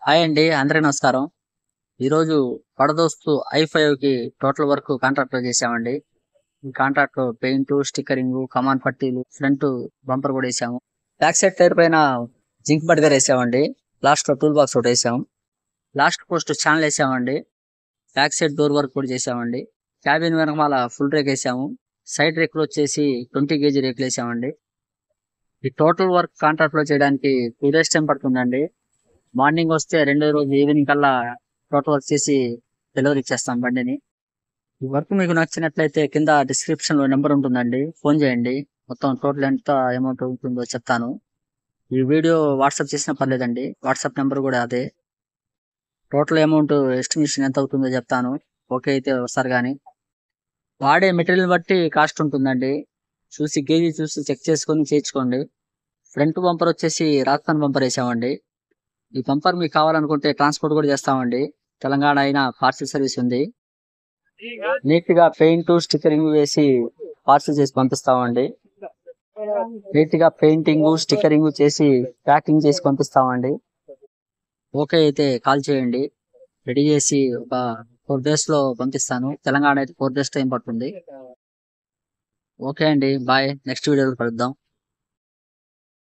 hi అండి అందరికీ నమస్కారం ఈరోజు పడదోస్తు ఐ ఫైవ్ కి టోటల్ వర్క్ కాంట్రాక్ట్ లో చేసామండి ఈ కాంట్రాక్ట్ లో పెయింట్ స్టిక్కరింగ్ కమాన్ పట్టీలు ఫ్రంట్ బంపర్ కూడా వేసాము బ్యాక్ సైడ్ టైర్ పైన జింక్ బర్గర్ వేసామండి లాస్ట్ లో టూల్ బాక్స్ ఒకటి వేసాము లాస్ట్ పోస్ట్ ఛానల్ వేసామండి బ్యాక్ సైడ్ డోర్ వర్క్ కూడా చేసామండి క్యాబిన్ వెనకమాల ఫుల్ రేక్ వేసాము సైడ్ రేకులు వచ్చేసి ట్వంటీ కేజీ రేకులు వేసామండి ఈ టోటల్ వర్క్ కాంట్రాక్ట్ లో చేయడానికి టూ డేస్ టైం పడుతుందండి మార్నింగ్ వస్తే రెండో రోజు ఈవినింగ్ కల్లా టోటల్ వర్క్ చేసి డెలివరీ ఇచ్చేస్తాం బండిని ఈ వర్క్ మీకు నచ్చినట్లయితే కింద డిస్క్రిప్షన్ లో నెంబర్ ఉంటుందండి ఫోన్ చేయండి మొత్తం టోటల్ ఎంత అమౌంట్ ఉంటుందో చెప్తాను ఈ వీడియో వాట్సాప్ చేసినా పర్లేదండి వాట్సాప్ నెంబర్ కూడా అదే టోటల్ అమౌంట్ ఎస్టిమేషన్ ఎంత అవుతుందో చెప్తాను ఓకే అయితే వస్తారు కానీ వాడే మెటీరియల్ బట్టి కాస్ట్ ఉంటుందండి చూసి గేజీ చూసి చెక్ చేసుకొని చేయించుకోండి ఫ్రంట్ బంపర్ వచ్చేసి రాజస్థాన్ బంపర్ వేసామండి ఈ బంపర్ మీకు కావాలనుకుంటే ట్రాన్స్పోర్ట్ కూడా చేస్తామండి తెలంగాణ అయినా పార్సిల్ సర్వీస్ ఉంది నీట్ గా పెయింట్ స్టిక్కరింగ్ వేసి పార్సిల్ చేసి పంపిస్తామండి నీట్ గా పెయింటింగ్ స్టిక్కరింగ్ చేసి ప్యాకింగ్ చేసి పంపిస్తామండి ఓకే అయితే కాల్ చేయండి రెడీ చేసి ఒక ఫోర్ డేస్ లో పంపిస్తాను తెలంగాణ అయితే ఫోర్ డేస్ టైం పడుతుంది ఓకే అండి బాయ్ నెక్స్ట్ వీడియోలో కలుద్దాం